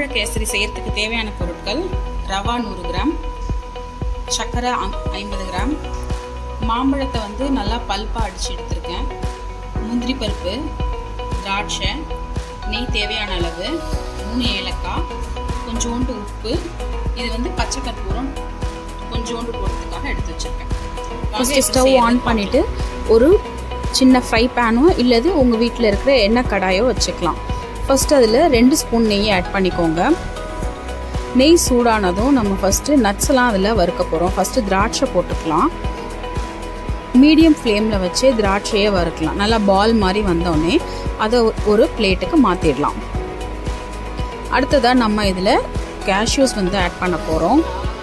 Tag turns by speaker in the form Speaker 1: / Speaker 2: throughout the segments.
Speaker 1: கேசரி செய்யறதுக்கு தேவையான பொருட்கள் ரவா நூறு கிராம் சர்க்கரை ஐம்பது கிராம் மாம்பழத்தை வந்து நல்லா பல்பாக அடித்து எடுத்திருக்கேன் முந்திரி பருப்பு திராட்சை நெய் தேவையான அளவு மூணு ஏலக்காய் கொஞ்சோண்டு உப்பு இது வந்து பச்சை கற்பூரம் கொஞ்சோண்டு போடுறதுக்காக எடுத்து வச்சிருக்கேன்
Speaker 2: ஃபஸ்ட்டு ஸ்டவ் ஆன் பண்ணிவிட்டு ஒரு சின்ன ஃப்ரை பேனோ இல்லது உங்கள் வீட்டில் இருக்கிற எண்ணெய் கடாயோ வச்சுக்கலாம் ஃபஸ்ட்டு அதில் ரெண்டு ஸ்பூன் நெய் ஆட் பண்ணிக்கோங்க நெய் சூடானதும் நம்ம ஃபஸ்ட்டு நட்ஸ் எல்லாம் அதில் வறுக்க போகிறோம் ஃபஸ்ட்டு திராட்சை போட்டுக்கலாம் மீடியம் ஃப்ளேமில் வச்சு திராட்சையை வறுக்கலாம் நல்லா பால் மாதிரி வந்தோடனே அதை ஒரு பிளேட்டுக்கு மாற்றிடலாம் அடுத்ததாக நம்ம இதில் கேஷ்யூஸ் வந்து ஆட் பண்ண போகிறோம்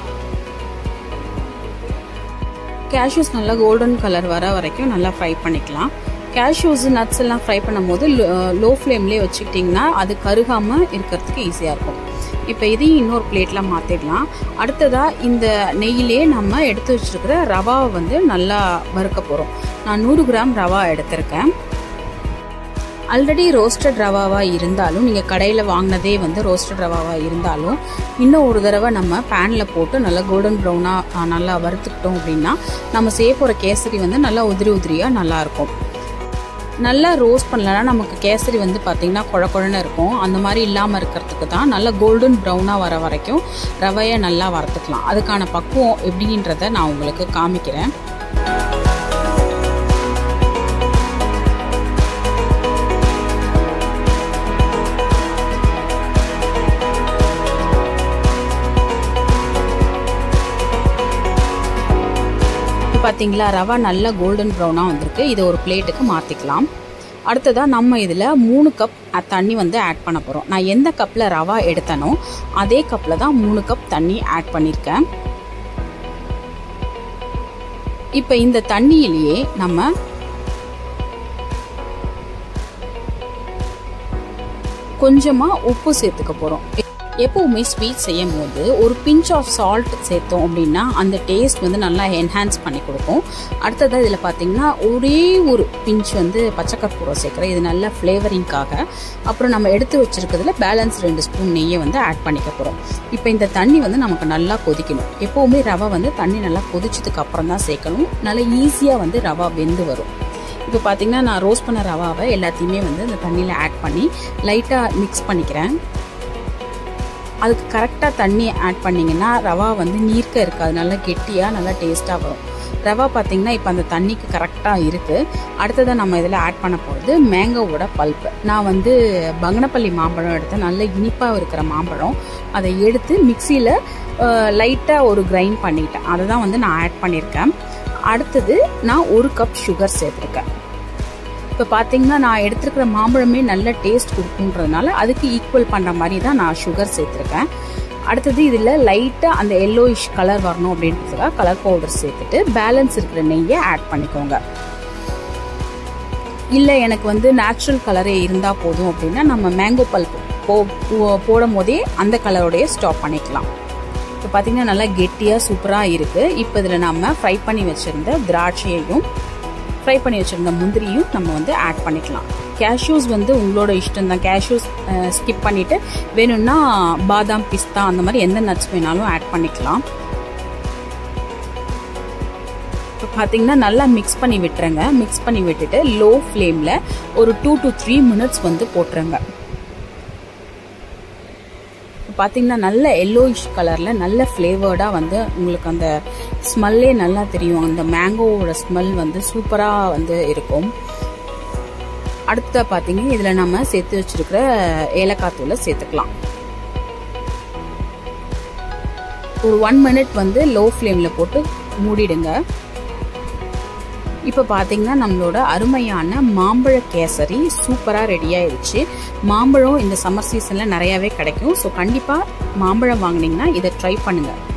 Speaker 2: கேஷ்யூஸ் நல்லா கோல்டன் கலர் வர வரைக்கும் நல்லா ஃப்ரை பண்ணிக்கலாம் கேஷ்யூஸ் நட்ஸ் எல்லாம் ஃப்ரை பண்ணும்போது லோ ஃப்ளேம்லேயே வச்சுக்கிட்டிங்கன்னா அது கருகாமல் இருக்கிறதுக்கு ஈஸியாக இருக்கும் இப்போ இதையும் இன்னொரு பிளேட்டில் மாற்றிடலாம் அடுத்ததாக இந்த நெய்யிலே நம்ம எடுத்து வச்சுருக்கிற ரவாவை வந்து நல்லா வறுக்க போகிறோம் நான் நூறு கிராம் ரவா எடுத்திருக்கேன் ஆல்ரெடி ரோஸ்டட் ரவாவாக இருந்தாலும் நீங்கள் கடையில் வாங்கினதே வந்து ரோஸ்டட் ரவாவாக இருந்தாலும் இன்னும் ஒரு தடவை நம்ம பேனில் போட்டு நல்லா கோல்டன் ப்ரௌனாக நல்லா வறுத்துக்கிட்டோம் அப்படின்னா நம்ம செய்ய போகிற கேசரி வந்து நல்லா உதிரி உதிரியாக நல்லாயிருக்கும் நல்லா ரோஸ்ட் பண்ணலன்னா நமக்கு கேசரி வந்து பார்த்திங்கன்னா குழ குழன்னு இருக்கும் அந்த மாதிரி இல்லாமல் இருக்கிறதுக்கு தான் நல்லா கோல்டன் ப்ரௌனாக வர வரைக்கும் ரவையை நல்லா வறுத்துக்கலாம் அதுக்கான பக்குவம் எப்படின்றத நான் உங்களுக்கு காமிக்கிறேன் பார்த்தீங்களா ரவா நல்லா கோல்டன் ப்ரௌனாக வந்திருக்கு இதை ஒரு பிளேட்டுக்கு மாற்றிக்கலாம் அடுத்ததாக நம்ம இதில் மூணு கப் தண்ணி வந்து ஆட் பண்ண போகிறோம் நான் எந்த கப்பில் ரவா எடுத்தனோ அதே கப்பில் தான் மூணு கப் தண்ணி ஆட் பண்ணியிருக்கேன் இப்போ இந்த தண்ணியிலேயே நம்ம கொஞ்சமாக உப்பு சேர்த்துக்க போகிறோம் எப்போவுமே ஸ்வீட் செய்யும் போது ஒரு பிஞ்ச் ஆஃப் சால்ட் சேர்த்தோம் அப்படின்னா அந்த டேஸ்ட் வந்து நல்லா என்ஹான்ஸ் பண்ணி கொடுக்கும் அடுத்ததாக இதில் பார்த்தீங்கன்னா ஒரே ஒரு பிஞ்ச் வந்து பச்சைக்கற்பூரம் சேர்க்குறேன் இது நல்ல ஃப்ளேவரிங்காக அப்புறம் நம்ம எடுத்து வச்சிருக்கிறதுல பேலன்ஸ் ரெண்டு ஸ்பூன் நெய்யை வந்து ஆட் பண்ணிக்க போகிறோம் இப்போ இந்த தண்ணி வந்து நமக்கு நல்லா கொதிக்கணும் எப்போவுமே ரவை வந்து தண்ணி நல்லா கொதிச்சதுக்கு அப்புறம் தான் சேர்க்கணும் நல்லா ஈஸியாக வந்து ரவா வெந்து வரும் இப்போ பார்த்தீங்கன்னா நான் ரோஸ்ட் பண்ண ரவாவை எல்லாத்தையுமே வந்து இந்த தண்ணியில் ஆட் பண்ணி லைட்டாக மிக்ஸ் பண்ணிக்கிறேன் அதுக்கு கரெக்டாக தண்ணி ஆட் பண்ணிங்கன்னா ரவா வந்து நீர்க்க இருக்காது நல்லா கெட்டியாக நல்லா டேஸ்ட்டாக வரும் ரவா பார்த்திங்கன்னா இப்போ அந்த தண்ணிக்கு கரெக்டாக இருக்குது அடுத்ததாக நம்ம இதில் ஆட் பண்ண போகிறது மேங்கோவோட பல்ப்பு நான் வந்து பங்கனப்பள்ளி மாம்பழம் எடுத்தேன் நல்ல இனிப்பாக இருக்கிற மாம்பழம் அதை எடுத்து மிக்சியில் லைட்டாக ஒரு கிரைண்ட் பண்ணிட்டேன் அதை தான் வந்து நான் ஆட் பண்ணியிருக்கேன் அடுத்தது நான் ஒரு கப் சுகர் சேர்த்துருக்கேன் இப்போ பார்த்தீங்கன்னா நான் எடுத்துருக்கிற மாம்பழமே நல்ல டேஸ்ட் கொடுக்குன்றதுனால அதுக்கு ஈக்குவல் பண்ணுற மாதிரி தான் நான் சுகர் சேர்த்துருக்கேன் அடுத்தது இதில் லைட்டாக அந்த எல்லோயிஷ் கலர் வரணும் அப்படின்றதுக்காக கலர் பவுடர் சேர்த்துட்டு பேலன்ஸ் இருக்கிற நெய்யை ஆட் பண்ணிக்கோங்க இல்லை எனக்கு வந்து நேச்சுரல் கலரே இருந்தால் போதும் அப்படின்னா நம்ம மேங்கோ பல்ப் போ போடும் போதே அந்த கலரோடையே ஸ்டாப் பண்ணிக்கலாம் இப்போ பார்த்தீங்கன்னா நல்லா கெட்டியாக சூப்பராக இருக்குது இப்போ இதில் நம்ம ஃப்ரை பண்ணி வச்சுருந்த திராட்சையையும் ஃப்ரை பண்ணி வச்சுருந்த முந்திரியும் நம்ம வந்து ஆட் பண்ணிக்கலாம் கேஷ்யூஸ் வந்து உங்களோட இஷ்டம் தான் கேஷ்யூஸ் ஸ்கிப் பண்ணிவிட்டு வேணும்னா பாதாம் பிஸ்தா அந்த மாதிரி எந்த நட்ஸ் வேணாலும் ஆட் பண்ணிக்கலாம் இப்போ பார்த்தீங்கன்னா நல்லா மிக்ஸ் பண்ணி விட்டுருங்க மிக்ஸ் பண்ணி விட்டுட்டு லோ ஃப்ளேமில் ஒரு டூ டு த்ரீ மினிட்ஸ் வந்து போட்டுருங்க பார்த்தீங்கன்னா நல்ல எல்லோயிஷ் கலரில் நல்ல ஃப்ளேவர்டாக வந்து உங்களுக்கு அந்த ஸ்மெல்லே நல்லா தெரியும் அந்த மேங்கோவோட ஸ்மெல் வந்து சூப்பராக வந்து இருக்கும் அடுத்த பார்த்தீங்கன்னா இதில் நம்ம சேர்த்து வச்சிருக்கிற ஏலக்காய் தூளை சேர்த்துக்கலாம் ஒரு ஒன் மினிட் வந்து லோ ஃப்ளேமில் போட்டு மூடிடுங்க இப்போ பார்த்தீங்கன்னா நம்மளோட அருமையான மாம்பழ கேசரி சூப்பராக ரெடி ஆயிடுச்சு மாம்பழம் இந்த சம்மர் சீசனில் நிறையாவே கிடைக்கும் ஸோ கண்டிப்பாக மாம்பழம் வாங்கினீங்கன்னா இதை ட்ரை பண்ணுங்கள்